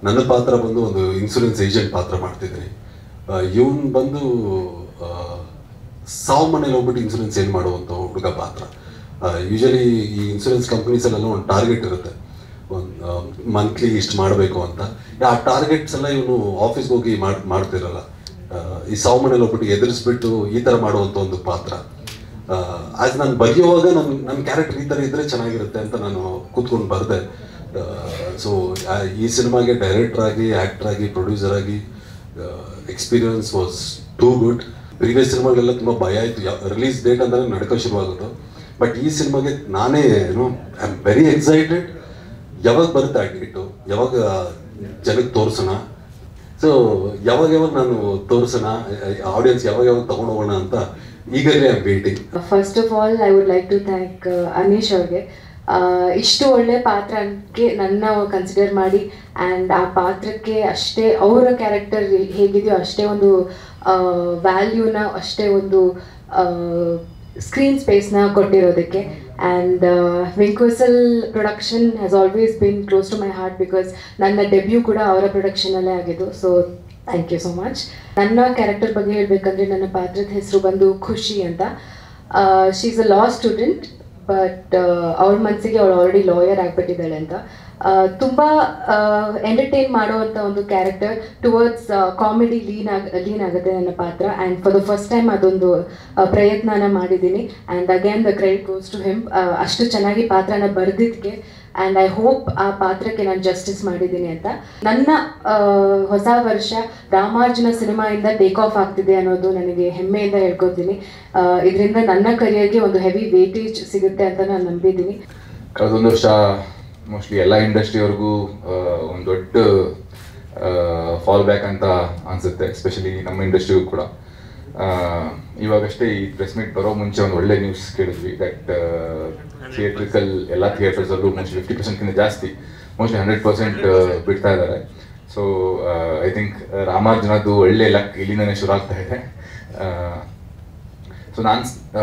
ನನ್ನ ಪಾತ್ರ ಬಂದು ಒಂದು ಇನ್ಸೂರೆನ್ಸ್ ಏಜೆಂಟ್ ಪಾತ್ರ ಮಾಡ್ತಿದ್ದೀನಿ ಇವನ್ ಬಂದು ಆ, ಸಾವು ಮನೇಲಿ ಹೋಗ್ಬಿಟ್ಟು ಇನ್ಸೂರೆನ್ಸ್ ಏನು ಮಾಡುವಂಥ ಹುಡುಗ ಪಾತ್ರ ಯೂಶಲಿ ಈ ಇನ್ಸೂರೆನ್ಸ್ ಕಂಪ್ನೀಸಲ್ಲೆಲ್ಲ ಒಂದು ಟಾರ್ಗೆಟ್ ಇರುತ್ತೆ ಒಂದು ಮಂತ್ಲಿ ಇಷ್ಟು ಮಾಡಬೇಕು ಅಂತ ಆ ಟಾರ್ಗೆಟ್ಸ್ ಎಲ್ಲ ಇವನು ಆಫೀಸ್ಗೆ ಹೋಗಿ ಮಾಡ್ ಮಾಡ್ತಿರಲ್ಲ ಆ, ಈ ಸಾವು ಮನೇಲಿ ಹೋಗ್ಬಿಟ್ಟು ಎದುರಿಸ್ಬಿಟ್ಟು ಈ ಥರ ಮಾಡುವಂಥ ಒಂದು ಪಾತ್ರ ಆಸ್ ನಾನು ಬರೆಯುವಾಗ ನನ್ನ ನನ್ನ ಕ್ಯಾರೆಕ್ಟರ್ ಈ ಥರ ಇದ್ರೆ ಚೆನ್ನಾಗಿರುತ್ತೆ ಅಂತ ನಾನು ಕೂತ್ಕೊಂಡು ಬರೆದೆ ಸೊ ಈ ಸಿನಿಮಾಗೆ ಡೈರೆಕ್ಟರ್ ಆಗಿ ಆ್ಯಕ್ಟರ್ ಆಗಿ ಪ್ರೊಡ್ಯೂಸರ್ ಆಗಿ experience was too good previous ಸಿನಿಮಾಗಳೆಲ್ಲ ತುಂಬ ಭಯ ಆಯಿತು ರಿಲೀಸ್ ಡೇಟ್ ಅಂದರೆ ನಡ್ಕೋ ಶುರುವಾಗೋದು ಬಟ್ ಈ ಸಿನಿಮಾಗೆ ನಾನೇ ಏನು ಐ ಆಮ್ ವೆರಿ ಎಕ್ಸೈಟೆಡ್ ಯಾವಾಗ ಬರುತ್ತೆ ಆ ಡೇಟು ಯಾವಾಗ ಜನಕ್ಕೆ ತೋರಿಸೋಣ ಸೊ ಯಾವಾಗ ಯಾವಾಗ ನಾನು ತೋರಿಸೋಣ ಆಡಿಯನ್ಸ್ ಯಾವಾಗ ಯಾವಾಗ ತಗೊಂಡು ಹೋಗೋಣ ಅಂತ ಈಗಲೇ I waiting first of all I would like to thank Anish ಅವ್ರಿಗೆ ಆ, ಇಷ್ಟು ಒಳ್ಳೆ ಪಾತ್ರಕ್ಕೆ ನನ್ನ ಕನ್ಸಿಡರ್ ಮಾಡಿ ಆ್ಯಂಡ್ ಆ ಪಾತ್ರಕ್ಕೆ ಅಷ್ಟೇ ಅವರ ಕ್ಯಾರೆಕ್ಟರ್ ಹೇಗಿದೆಯೋ ಅಷ್ಟೇ ಒಂದು ವ್ಯಾಲ್ಯೂನ ಅಷ್ಟೇ ಒಂದು ಸ್ಕ್ರೀನ್ ಸ್ಪೇಸ್ನ ಕೊಟ್ಟಿರೋದಕ್ಕೆ ಆ್ಯಂಡ್ ವಿಂಕೋಸಲ್ production has always been close to my heart because ನನ್ನ ಡೆಬ್ಯೂ ಕೂಡ ಅವರ ಪ್ರೊಡಕ್ಷನಲ್ಲೇ ಆಗಿದ್ದು so thank you so much ನನ್ನ ಕ್ಯಾರೆಕ್ಟರ್ ಬಗ್ಗೆ ಹೇಳಬೇಕಂದ್ರೆ ನನ್ನ ಪಾತ್ರದ ಹೆಸರು ಬಂದು ಖುಷಿ ಅಂತ she is a law student but ಅವಳ ಮನಸ್ಸಿಗೆ ಅವಳು ಆಲ್ರೆಡಿ ಲಾಯರ್ ಆಗಿಬಿಟ್ಟಿದ್ದಾಳೆ ಅಂತ ತುಂಬ ಎಂಟರ್ಟೈನ್ ಮಾಡುವಂಥ ಒಂದು ಕ್ಯಾರೆಕ್ಟರ್ ಟುವರ್ಡ್ಸ್ ಕಾಮಿಡಿ ಲೀನ್ ಆಗ ಲೀನ್ ಆಗುತ್ತೆ ನನ್ನ ಪಾತ್ರ and for the first time ಅದೊಂದು ಆ, ಪ್ರಯತ್ನನ ಮಾಡಿದ್ದೀನಿ and again the credit goes to him ಅಷ್ಟು ಚೆನ್ನಾಗಿ ಪಾತ್ರನ ಬರೆದಿದ್ದಕ್ಕೆ ಆ್ಯಂಡ್ ಐ ಹೋಪ್ ಆ ಪಾತ್ರಕ್ಕೆ ನಾನು ಜಸ್ಟಿಸ್ ಮಾಡಿದ್ದೀನಿ ಅಂತ ನನ್ನ ಆ, ಹೊಸ ವರ್ಷ ರಾಮಾರ್ಜುನ ಸಿನಿಮಾಯಿಂದ ಟೇಕ್ ಆಫ್ ಆಗ್ತಿದೆ ಅನ್ನೋದು ನನಗೆ ಹೆಮ್ಮೆಯಿಂದ ಹೇಳ್ಕೊತೀನಿ ಇದರಿಂದ ನನ್ನ ಕರಿಯರ್ಗೆ ಒಂದು ಹೆವಿ ವೇಟೇಜ್ ಸಿಗುತ್ತೆ ಅಂತ ನಾನು ನಂಬಿದ್ದೀನಿ ಕಳೆದೊಂದು ವರ್ಷ ಮೋಸ್ಟ್ಲಿ ಎಲ್ಲ ಇಂಡಸ್ಟ್ರಿಯವ್ರಿಗೂ ಒಂದು ದೊಡ್ಡ ಫಾಲ್ ಬ್ಯಾಕ್ ಅಂತ ಅನ್ಸುತ್ತೆ ಎಸ್ಪೆಷಲಿ ನಮ್ಮ ಇಂಡಸ್ಟ್ರಿಗೂ ಕೂಡ ಆ, ಇವಾಗಷ್ಟೇ ಈ ಪ್ರೆಸ್ ಮೀಟ್ ಬರೋ ಮುಂಚೆ ಒಂದು ಒಳ್ಳೆ ನ್ಯೂಸ್ ಕೇಳಿದ್ವಿ ದಟ್ ಥಿಯೇಟ್ರಿಕಲ್ ಎಲ್ಲ ಥಿಯೇಟರ್ಸಲ್ಲೂ ಮೋಸ್ಟ್ಲಿ ಫಿಫ್ಟಿ ಪರ್ಸೆಂಟ್ಕಿಂತ ಜಾಸ್ತಿ ಮೋಸ್ಟ್ಲಿ ಹಂಡ್ರೆಡ್ ಪರ್ಸೆಂಟ್ ಬಿಡ್ತಾ ಇದ್ದಾರೆ ಸೊ ಐ ಥಿಂಕ್ ರಾಮಾರ್ಜುನದ್ದು ಒಳ್ಳೆ ಲಕ್ ಇಲ್ಲಿಂದನೇ ಶುರು ಆಗ್ತಾ ಇದೆ ಆ, ಸೊ ನಾನು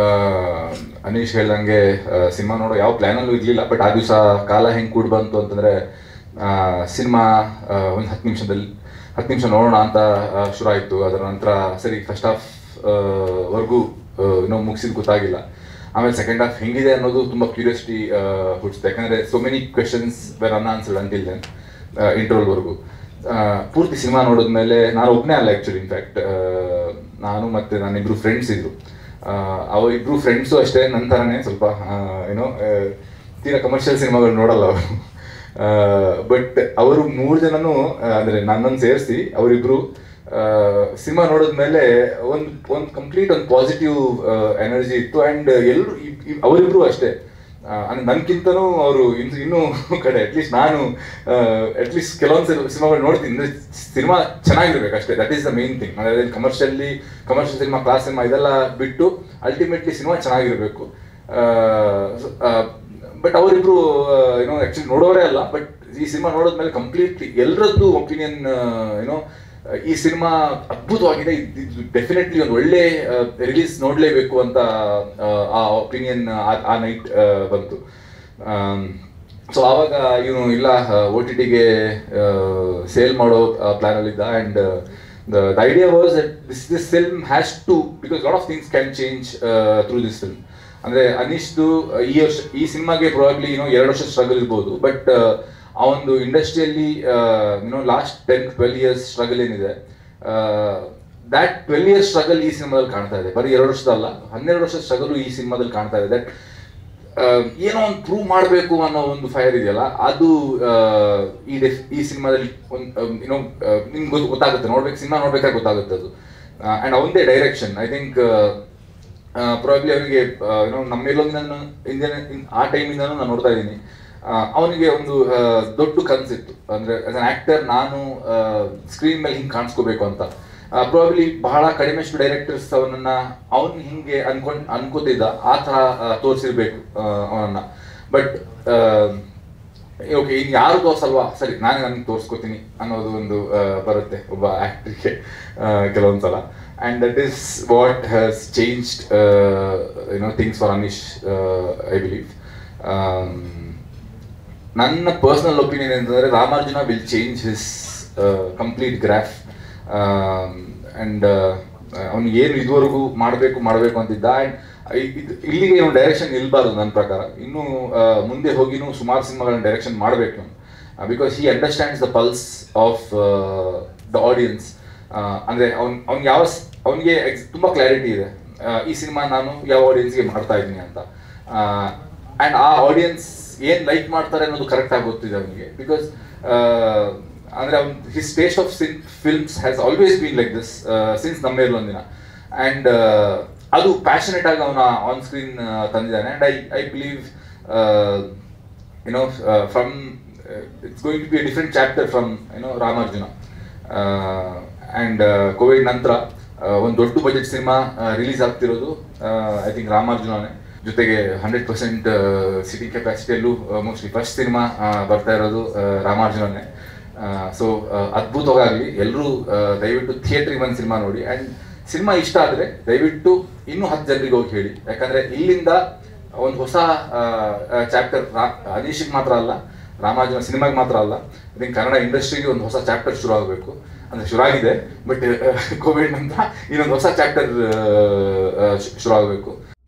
ಅನೀಶ್ ಹೇಳ್ದಂಗೆ ಸಿನಿಮಾ ನೋಡೋ ಯಾವ ಪ್ಲ್ಯಾನಲ್ಲೂ ಇರಲಿಲ್ಲ ಬಟ್ ಆ ದಿವಸ ಕಾಲ ಹೆಂಗೆ ಕೂಡ್ ಬಂತು ಅಂತಂದರೆ ಸಿನಿಮಾ ಒಂದು ಹತ್ತು ನಿಮಿಷದಲ್ಲಿ ಹತ್ತು ನಿಮಿಷ ನೋಡೋಣ ಅಂತ ಆ, ಶುರು ಆಯಿತು ಅದರ ನಂತರ ಸರಿ ಫಸ್ಟ್ ಹಾಫ್ ವರ್ಗೂ ಏನೋ ಮುಗಿಸಿದ್ ಗೊತ್ತಾಗಿಲ್ಲ ಆಮೇಲೆ ಸೆಕೆಂಡ್ ಹಾಫ್ ಹೆಂಗಿದೆ ಅನ್ನೋದು ತುಂಬ ಕ್ಯೂರಿಯಾಸಿಟಿ ಹುಟ್ಟಿಸ್ತು ಯಾಕಂದರೆ so many questions were unanswered until then ಇಂಟರ್ವಲ್ವರೆಗೂ ಪೂರ್ತಿ ಸಿನಿಮಾ ನೋಡಿದ್ಮೇಲೆ ನಾನು ಒಬ್ಬನೇ ಅಲ್ಲ ಆ್ಯಕ್ಚುಲಿ ಇನ್ಫ್ಯಾಕ್ಟ್ ನಾನು ಮತ್ತು ನನ್ನಿಬ್ರು ಫ್ರೆಂಡ್ಸ್ ಇದ್ರು ಅವ್ರ ಇಬ್ರು ಫ್ರೆಂಡ್ಸು ಅಷ್ಟೇ ನನ್ನ ಥರನೇ ಸ್ವಲ್ಪ ಏನೋ ತೀರಾ ಕಮರ್ಷಿಯಲ್ ಸಿನಿಮಾಗಳು ನೋಡಲ್ಲ ಅವರು ಬಟ್ ಅವರು ಮೂರು ಜನನು ಅಂದರೆ ನನ್ನನ್ನು ಸೇರಿಸಿ ಅವರಿಬ್ರು ಸಿನಿಮಾ ನೋಡಿದ್ಮೇಲೆ ಒಂದು ಒಂದು ಕಂಪ್ಲೀಟ್ ಒಂದು ಪಾಸಿಟಿವ್ ಎನರ್ಜಿ ಇತ್ತು ಆ್ಯಂಡ್ ಎಲ್ಲರೂ ಅವರಿಬ್ರು ಅಷ್ಟೇ ಆ, ಅಂದ್ರೆ ನನ್ಕಿಂತನೂ ಅವರು ಇನ್ನು ಇನ್ನೂ ಕಡೆ ಅಟ್ಲೀಸ್ಟ್ ನಾನು ಅಟ್ಲೀಸ್ಟ್ ಕೆಲವೊಂದು ಸಿನಿಮಾಗಳು ನೋಡ್ತೀನಿ ಅಂದ್ರೆ ಸಿನಿಮಾ ಚೆನ್ನಾಗಿರ್ಬೇಕು ಅಷ್ಟೇ that is the main thing ಅಂದರೆ ಕಮರ್ಷಿಯಲಿ ಕಮರ್ಷಿಯಲ್ ಸಿನಿಮಾ ಕ್ಲಾಸ್ ಸಿನಿಮಾ ಇದೆಲ್ಲ ಬಿಟ್ಟು ಅಲ್ಟಿಮೇಟ್ಲಿ ಸಿನಿಮಾ ಚೆನ್ನಾಗಿರಬೇಕು ಬಟ್ ಅವರಿಬ್ರು ಏನೋ ಆ್ಯಕ್ಚುಲಿ ನೋಡೋರೇ ಅಲ್ಲ ಬಟ್ ಈ ಸಿನಿಮಾ ನೋಡಿದ್ಮೇಲೆ ಕಂಪ್ಲೀಟ್ಲಿ ಎಲ್ಲರದ್ದು ಒಪಿನಿಯನ್ ಏನೋ ಈ ಸಿನಿಮಾ ಅದ್ಭುತವಾಗಿದೆ ಇದು ಡೆಫಿನೆಟ್ಲಿ ಒಂದು ಒಳ್ಳೆ ರಿಲೀಸ್ ನೋಡಲೇಬೇಕು ಅಂತ ಆ, ಆ ಒಪಿನಿಯನ್ ಆ ನೈಟ್ ಬಂತು ಸೊ ಆವಾಗ ಇವನು ಇಲ್ಲ ಓ ಟಿ ಟಿಗೆ ಸೇಲ್ ಮಾಡೋ ಪ್ಲಾನಲ್ಲಿದ್ದ and the idea was that this this film has to because lot of things can change through this film ಅಂದರೆ ಅನಿಶ್ದು ಈ ವರ್ಷ ಈ ಸಿನಿಮಾಗೆ ಪ್ರಾಬ್ಲಿ ಏನೋ ಎರಡು ವರ್ಷ ಸ್ಟ್ರಗಲ್ ಇರ್ಬೋದು ಬಟ್ ಆ ಒಂದು ಇಂಡಸ್ಟ್ರಿಯಲ್ಲಿ ಏನೋ last ten twelve years struggle ಏನಿದೆ ದ್ಯಾಟ್ ಟ್ವೆಲ್ ಇಯರ್ಸ್ ಸ್ಟ್ರಗಲ್ ಈ ಸಿನಿಮಾದಲ್ಲಿ ಕಾಣ್ತಾ ಇದೆ ಬರೀ ಎರಡು ವರ್ಷದಲ್ಲ ಹನ್ನೆರಡು ವರ್ಷದ ಸ್ಟ್ರಗಲ್ ಈ ಸಿನಿಮಾದಲ್ಲಿ ಕಾಣ್ತಾ ಇದೆ ದಟ್ ಏನೋ ಒಂದು ಪ್ರೂವ್ ಮಾಡಬೇಕು ಅನ್ನೋ ಒಂದು ಫೈರ್ ಇದೆಯಲ್ಲ ಅದು ಆ, ಈ ಡೆಫ್ ಈ ಸಿನಿಮಾದಲ್ಲಿ ಒಂದು ಏನೋ ನಿಮ್ಗೆ ಗೊತ್ತಾಗುತ್ತೆ ನೋಡ್ಬೇಕು ಸಿನಿಮಾ ನೋಡ್ಬೇಕಾದ್ರೆ ಗೊತ್ತಾಗುತ್ತೆ ಅದು ಆ್ಯಂಡ್ ಅವಂದೇ ಡೈರೆಕ್ಷನ್ ಐ ಥಿಂಕ್ ಪ್ರಾಬ್ಲಿ ಅವನಿಗೆ ಏನೋ ನಮ್ಮೆಲ್ಲೊಂದು ಇಂದಿನ ಆ ಟೈಮಿಂದನೂ ನಾನು ನೋಡ್ತಾ ಇದ್ದೀನಿ ಅವನಿಗೆ ಒಂದು ಆ, ದೊಡ್ಡ ಕನಸಿತ್ತು ಅಂದರೆ ಆಸ್ ಅನ್ ಆ್ಯಕ್ಟರ್ ನಾನು ಸ್ಕ್ರೀನ್ ಮೇಲೆ ಹಿಂಗೆ ಕಾಣಿಸ್ಕೋಬೇಕು ಅಂತ ಪ್ರಾಬ್ಲಿ ಬಹಳ ಕಡಿಮೆಷ್ಟು ಡೈರೆಕ್ಟರ್ಸ್ ಅವನನ್ನ ಅವನ್ ಹಿಂಗೆ ಅನ್ಕೊಂಡ್ ಅನ್ಕೋತಿದ್ದ ಆ ಥರ ತೋರಿಸಿರ್ಬೇಕು ಅವನನ್ನ ಬಟ್ ಓಕೆ ಇನ್ನು ಯಾರು ತೋರ್ಸಲ್ವಾ ಸರಿ ನಾನೇ ನನಗೆ ತೋರಿಸ್ಕೋತೀನಿ ಅನ್ನೋದು ಒಂದು ಆ, ಬರುತ್ತೆ ಒಬ್ಬ ಆ್ಯಕ್ಟ್ರಿಗೆ ಕೆಲವೊಂದು ಸಲ and that is what has changed you know things for Anish I believe ನನ್ನ ಪರ್ಸನಲ್ ಒಪಿನಿಯನ್ ಅಂತಂದರೆ Ramarjuna will change his complete graph and ಅವ್ನಿಗೆ ಏನು ಇದುವರೆಗೂ ಮಾಡಬೇಕು ಮಾಡಬೇಕು ಅಂತಿದ್ದ ಆ್ಯಂಡ್ ಇಲ್ಲಿಗೆ ಇವನು ಡೈರೆಕ್ಷನ್ ನಿಲ್ಬಾರ್ದು ನನ್ನ ಪ್ರಕಾರ ಇನ್ನೂ ಆ, ಮುಂದೆ ಹೋಗಿನೂ ಸುಮಾರು ಸಿನಿಮಾಗಳನ್ನ ಡೈರೆಕ್ಷನ್ ಮಾಡಬೇಕು because he understands the pulse of the audience ಅಂದರೆ ಅವ್ನು ಅವ್ನಿಗೆ ಯಾವ ಅವನಿಗೆ ತುಂಬ ಕ್ಲಾರಿಟಿ ಇದೆ ಆ, ಈ ಸಿನಿಮಾ ನಾನು ಯಾವ ಆಡಿಯನ್ಸ್ಗೆ ಮಾಡ್ತಾ ಇದ್ದೀನಿ ಅಂತ ಆ್ಯಂಡ್ ಆ ಆಡಿಯನ್ಸ್ ಏನು ಲೈಕ್ ಮಾಡ್ತಾರೆ ಅನ್ನೋದು ಕರೆಕ್ಟಾಗಿ ಗೊತ್ತಿದೆ ಅವನಿಗೆ ಬಿಕಾಸ್ ಅಂದರೆ ಅವ್ನು his taste of cine films has always been like this since ನಮ್ಮ ಒಂದಿನ ಆ್ಯಂಡ್ ಅದು ಪ್ಯಾಷನೆಟ್ ಆಗಿ ಅವನ ಆನ್ ಸ್ಕ್ರೀನ್ ತಂದಿದ್ದಾನೆ and I I believe you know from it's going to be a different chapter from you know Ramarjuna and Covid ನಂತರ ಒಂದು ದೊಡ್ಡ budget ಸಿನಿಮಾ ರಿಲೀಸ್ ಆಗ್ತಿರೋದು ಐ ಥಿಂಕ್ ರಾಮಾರ್ಜುನನೇ ಜೊತೆಗೆ ಹಂಡ್ರೆಡ್ ಪರ್ಸೆಂಟ್ ಸಿಟಿಂಗ್ ಕೆಪಾಸಿಟಿಯಲ್ಲೂ ಮೋಸ್ಟ್ಲಿ ಫಸ್ಟ್ ಸಿನಿಮಾ ಬರ್ತಾ ಇರೋದು ಆ, ರಾಮಾರ್ಜುನನೇ ಸೊ ಅದ್ಭುತವಾಗಲಿ ಎಲ್ಲರೂ ದಯವಿಟ್ಟು ಥಿಯೇಟ್ರಿಗೆ ಬಂದು ಸಿನಿಮಾ ನೋಡಿ ಆ್ಯಂಡ್ ಸಿನಿಮಾ ಇಷ್ಟ ಆದರೆ ದಯವಿಟ್ಟು ಇನ್ನೂ ಹತ್ತು ಜನರಿಗೆ ಹೋಗಿ ಹೇಳಿ ಯಾಕಂದರೆ ಇಲ್ಲಿಂದ ಒಂದು ಹೊಸ ಚಾಪ್ಟರ್ ಅನೀಶಿಗೆ ಮಾತ್ರ ಅಲ್ಲ ರಾಮಾರ್ಜುನ ಸಿನಿಮಾಗೆ ಮಾತ್ರ ಅಲ್ಲ ಇದಕ್ಕೆ ಕನ್ನಡ ಇಂಡಸ್ಟ್ರಿಗೆ ಒಂದು ಹೊಸ ಚಾಪ್ಟರ್ ಶುರು ಆಗಬೇಕು ಅಂದರೆ ಶುರು ಆಗಿದೆ ಬಟ್ ಕೋವಿಡ್ ನಂತರ ಇನ್ನೊಂದು ಹೊಸ ಚಾಪ್ಟರ್ ಶುರು ಆಗಬೇಕು